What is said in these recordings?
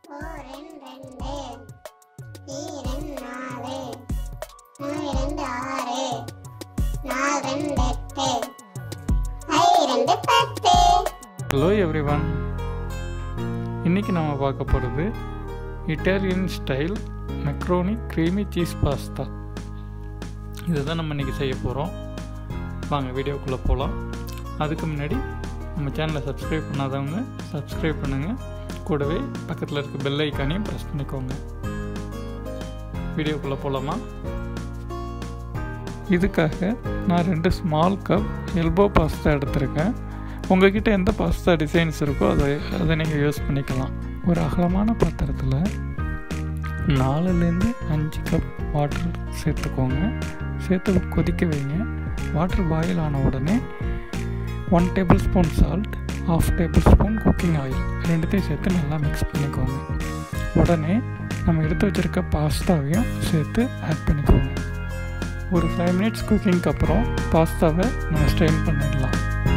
ஓரெண் ரெண்டு ஈரெண் நாலு நாலிரண்டு ஆறு நாலு ரெண்டு எட்டு ஐரெண்டு பத்து ஹலோ எவ்ரிவன் இன்னைக்கு நம்ம பார்க்க போகிறது Italian style macaroni creamy cheese pasta இதை தான் நம்ம இன்றைக்கி செய்ய போகிறோம் வாங்க வீடியோக்குள்ளே போகலாம் அதுக்கு முன்னாடி நம்ம சேனலை சப்ஸ்கிரைப் பண்ணாதவங்க சப்ஸ்கிரைப் பண்ணுங்கள் கூடவே பக்கத்தில் இருக்க பெல் ஐக்கானையும் ப்ரெஸ் பண்ணிக்கோங்க வீடியோக்குள்ளே போகலாமா இதுக்காக நான் ரெண்டு ஸ்மால் கப் எல்போ பாஸ்தா எடுத்திருக்கேன் உங்ககிட்ட எந்த பாஸ்தா டிசைன்ஸ் இருக்கோ அதை அதை நீங்கள் யூஸ் பண்ணிக்கலாம் ஒரு அகலமான பாத்திரத்தில் நாலுலேருந்து அஞ்சு கப் வாட்டர் சேர்த்துக்கோங்க சேர்த்து கொதிக்க வைங்க வாட்டர் பாயில் ஆன உடனே one tablespoon salt half tablespoon cooking oil ரெண்டுத்தையும் சேர்த்து நல்லா மிக்ஸ் பண்ணிக்கோங்க உடனே நம்ம எடுத்து வச்சுருக்க பாஸ்தாவையும் சேர்த்து ஆட் பண்ணிக்கோங்க ஒரு ஃபைவ் மினிட்ஸ் குக்கிங்க்கு அப்புறம் பாஸ்தாவை நம்ம ஸ்ட்ரெயின் பண்ணிடலாம்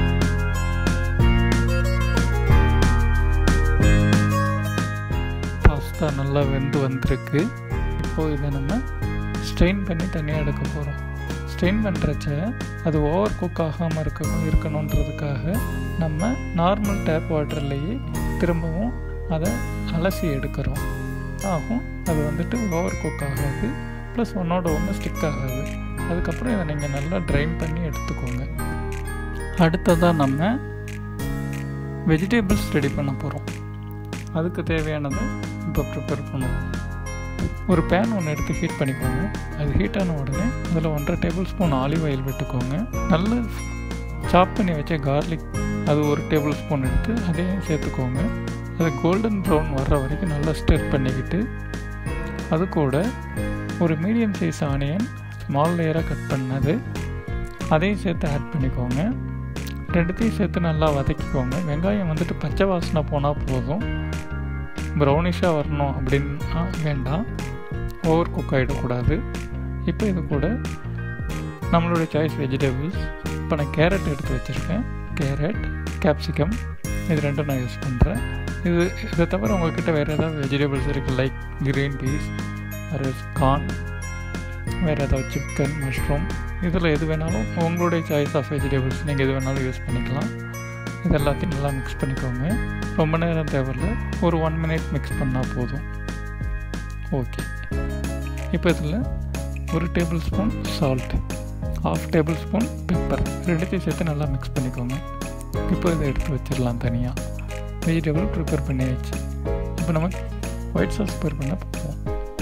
பாஸ்தா நல்லா வெந்து வந்திருக்கு இப்போது இதை நம்ம ஸ்ட்ரெயின் பண்ணி தனியாக எடுக்க போகிறோம் ஸ்ட்ரெயின் பண்ணுறச்ச அது ஓவர் குக் ஆகாமல் இருக்க இருக்கணுன்றதுக்காக நம்ம நார்மல் டேப் வாட்டர்லேயே திரும்பவும் அதை அலசி எடுக்கிறோம் ஆகும் அது வந்துட்டு ஓவர் குக் ஆகாது ப்ளஸ் ஒன்றோட ஒன்று ஸ்டிக் ஆகாது அதுக்கப்புறம் இதை நீங்கள் நல்லா ட்ரைன் பண்ணி எடுத்துக்கோங்க அடுத்ததாக நம்ம வெஜிடபிள்ஸ் ரெடி பண்ண போகிறோம் அதுக்கு தேவையானதை இப்போ ப்ரிப்பேர் பண்ணுவோம் ஒரு பேன் ஒன்று எடுத்து ஹீட் பண்ணிக்கோங்க அது ஹீட் ஆன உடனே அதில் ஒன்றரை டேபிள் ஸ்பூன் ஆலிவ் ஆயில் விட்டுக்கோங்க நல்ல சாப் பண்ணி வச்ச கார்லிக் அது ஒரு டேபிள் ஸ்பூன் எடுத்து அதையும் சேர்த்துக்கோங்க அது கோல்டன் ப்ரௌன் வர்ற வரைக்கும் நல்லா ஸ்டர் பண்ணிக்கிட்டு அது கூட ஒரு மீடியம் சைஸ் ஆனியன் ஸ்மால் லேயராக கட் பண்ணது அதையும் சேர்த்து ஆட் பண்ணிக்கோங்க ரெண்டுத்தையும் சேர்த்து நல்லா வதக்கிக்கோங்க வெங்காயம் வந்துட்டு பச்சை வாசனை போனால் போதும் ப்ரௌனிஷாக வரணும் அப்படின்னா வேண்டாம் ஓவர் குக் ஆகிடக்கூடாது இப்போ இது கூட நம்மளுடைய சாய்ஸ் வெஜிடபிள்ஸ் இப்போ நான் கேரட் எடுத்து வச்சுருக்கேன் கேரட் கேப்சிகம் இது ரெண்டும் நான் யூஸ் பண்ணுறேன் இது இதை தவிர உங்கள்கிட்ட வேறு ஏதாவது வெஜிடபிள்ஸ் இருக்குது லைக் க்ரீன் பீஸ் வேறு கார்ன் வேறு ஏதாவது சிக்கன் மஷ்ரூம் இதில் எது வேணாலும் உங்களுடைய சாய்ஸ் ஆஃப் வெஜிடபிள்ஸ் நீங்கள் எது வேணாலும் யூஸ் பண்ணிக்கலாம் இது எல்லாத்தையும் நல்லா மிக்ஸ் பண்ணிக்கோங்க ரொம்ப நேரம் தேவையில்ல ஒரு ஒன் மினிட் மிக்ஸ் பண்ணால் போதும் ஓகே இப்போ இதில் ஒரு tablespoon salt half tablespoon pepper ரெண்டுத்தையும் சேர்த்து நல்லா மிக்ஸ் பண்ணிக்கோங்க இப்போ இதை எடுத்து வச்சிடலாம் தனியாக வெஜிடபிள் ப்ரிப்பேர் பண்ணியாச்சு இப்போ நம்ம ஒயிட் சாஸ் ப்ரிப்பேர் பண்ண போவோம்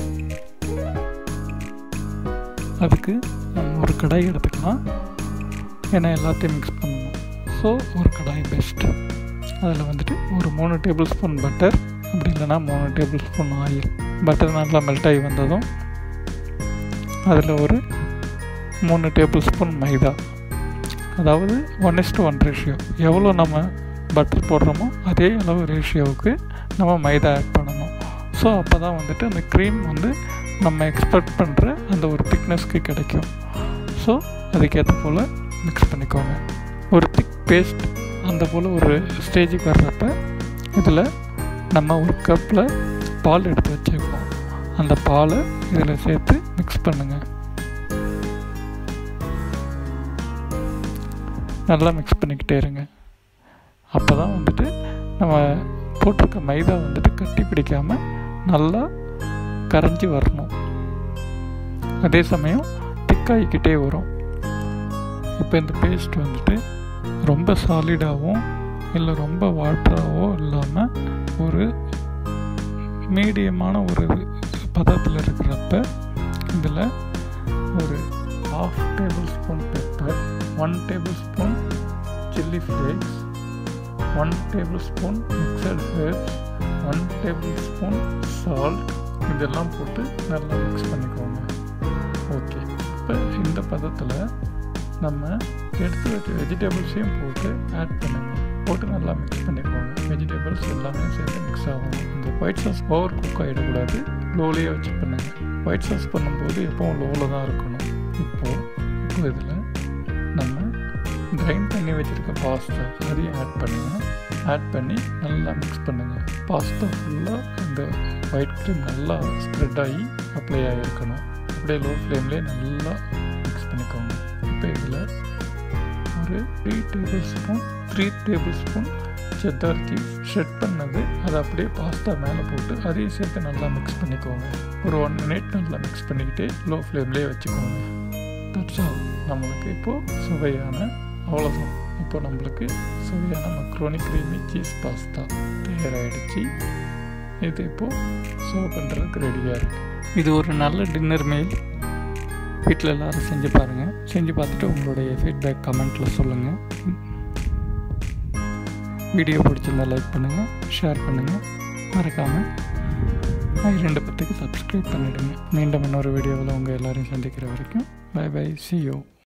அதுக்கு நம்ம ஒரு கடாய் எடுத்துக்கலாம் ஏன்னா எல்லாத்தையும் மிக்ஸ் பண்ணணும் ஸோ ஒரு கடாய் பெஸ்ட் அதில் வந்துட்டு ஒரு மூணு டேபிள் ஸ்பூன் பட்டர் அப்படி இல்லைன்னா மூணு டேபிள் ஸ்பூன் ஆயில் பட்டர் நல்லா மெல்ட் ஆகி வந்ததும் அதில் ஒரு மூணு டேபிள் ஸ்பூன் மைதா அதாவது ஒன் இஸ்டு ஒன் ரேஷியோ எவ்வளோ நம்ம பட்டர் போடுறோமோ அதே அளவு ரேஷியோவுக்கு நம்ம மைதா ஆட் பண்ணணும் ஸோ அப்போ தான் வந்துட்டு அந்த க்ரீம் வந்து நம்ம எக்ஸ்பெக்ட் பண்ணுற அந்த ஒரு திக்னஸ்க்கு கிடைக்கும் ஸோ அதுக்கேற்ற போல் மிக்ஸ் பண்ணிக்கோங்க ஒரு திக் பேஸ்ட் அந்த போல் ஒரு ஸ்டேஜுக்கு வர்றப்ப இதில் நம்ம ஒரு கப்பில் பால் எடுத்து வச்சுருக்கோம் அந்த பாலை இதில் சேர்த்து மிக்ஸ் பண்ணுங்கள் நல்லா மிக்ஸ் பண்ணிக்கிட்டே இருங்க அப்போ தான் வந்துட்டு நம்ம போட்டிருக்க மைதா வந்துட்டு கட்டி பிடிக்காமல் நல்லா கரைஞ்சி வரணும் அதே சமயம் திக்காகிக்கிட்டே வரும் இப்போ இந்த பேஸ்ட் வந்துட்டு ரொம்ப சாலிடாகவும் இல்லை ரொம்ப வாட்டராகவோ இல்லாமல் ஒரு மீடியமான ஒரு பதத்தில் இருக்கிறப்ப இதில் ஒரு half tablespoon pepper one tablespoon chilli flakes one tablespoon mixed herbs one tablespoon salt இதெல்லாம் போட்டு நல்லா மிக்ஸ் பண்ணிக்கோங்க ஓகே இப்போ இந்த பதத்தில் நம்ம எடுத்து வச்ச வெஜிடபிள்ஸையும் போட்டு ஆட் பண்ணுங்க போட்டு நல்லா மிக்ஸ் பண்ணிக்கோங்க வெஜிடபிள்ஸ் எல்லாமே சேர்த்து மிக்ஸ் ஆகும் இந்த ஒயிட் சாஸ் ஓவர் குக் ஆகிடக்கூடாது லோலேயே வச்சு பண்ணுங்கள் ஒயிட் சாஸ் பண்ணும்போது எப்போவும் லோவில் தான் இருக்கணும் இப்போது இப்போ இதில் நம்ம கிரைண்ட் பண்ணி வச்சுருக்க பாஸ்தா அதையும் ஆட் பண்ணுங்கள் ஆட் பண்ணி நல்லா மிக்ஸ் பண்ணுங்கள் பாஸ்தா ஃபுல்லாக இந்த ஒயிட் க்ரீம் நல்லா ஸ்ப்ரெட் ஆகி அப்ளை ஆகிருக்கணும் அப்படியே லோ ஃப்ளேம்லேயே நல்லா மிக்ஸ் பண்ணிக்கோங்க இப்போ இதில் ஒரு three tablespoon three tablespoon cheddar cheese shred பண்ணது அதை அப்படியே பாஸ்தா மேலே போட்டு அதையும் சேர்த்து நல்லா மிக்ஸ் பண்ணிக்கோங்க ஒரு ஒன் மினிட் நல்லா மிக்ஸ் பண்ணிக்கிட்டு லோ ஃப்ளேம்லேயே வச்சுக்கோங்க தட்ஸ் ஆல் நம்மளுக்கு இப்போது சுவையான அவ்வளோதான் இப்போ நம்மளுக்கு சுவையான மக்ரோனி க்ரீமி சீஸ் பாஸ்தா தயாராகிடுச்சு இது இப்போது சர்வ் பண்ணுறதுக்கு ரெடியாக இருக்குது இது ஒரு நல்ல டின்னர் மீல் வீட்டில் எல்லோரும் செஞ்சு பாருங்கள் செஞ்சு பார்த்துட்டு உங்களுடைய ஃபீட்பேக் கமெண்ட்டில் சொல்லுங்கள் வீடியோ பிடிச்சிருந்தா லைக் பண்ணுங்கள் ஷேர் பண்ணுங்கள் மறக்காமல் ஐ ரெண்டு பத்துக்கு சப்ஸ்கிரைப் பண்ணிவிடுங்க மீண்டும் இன்னொரு வீடியோவில் உங்கள் எல்லோரையும் சந்திக்கிற வரைக்கும் பை பை சி யூ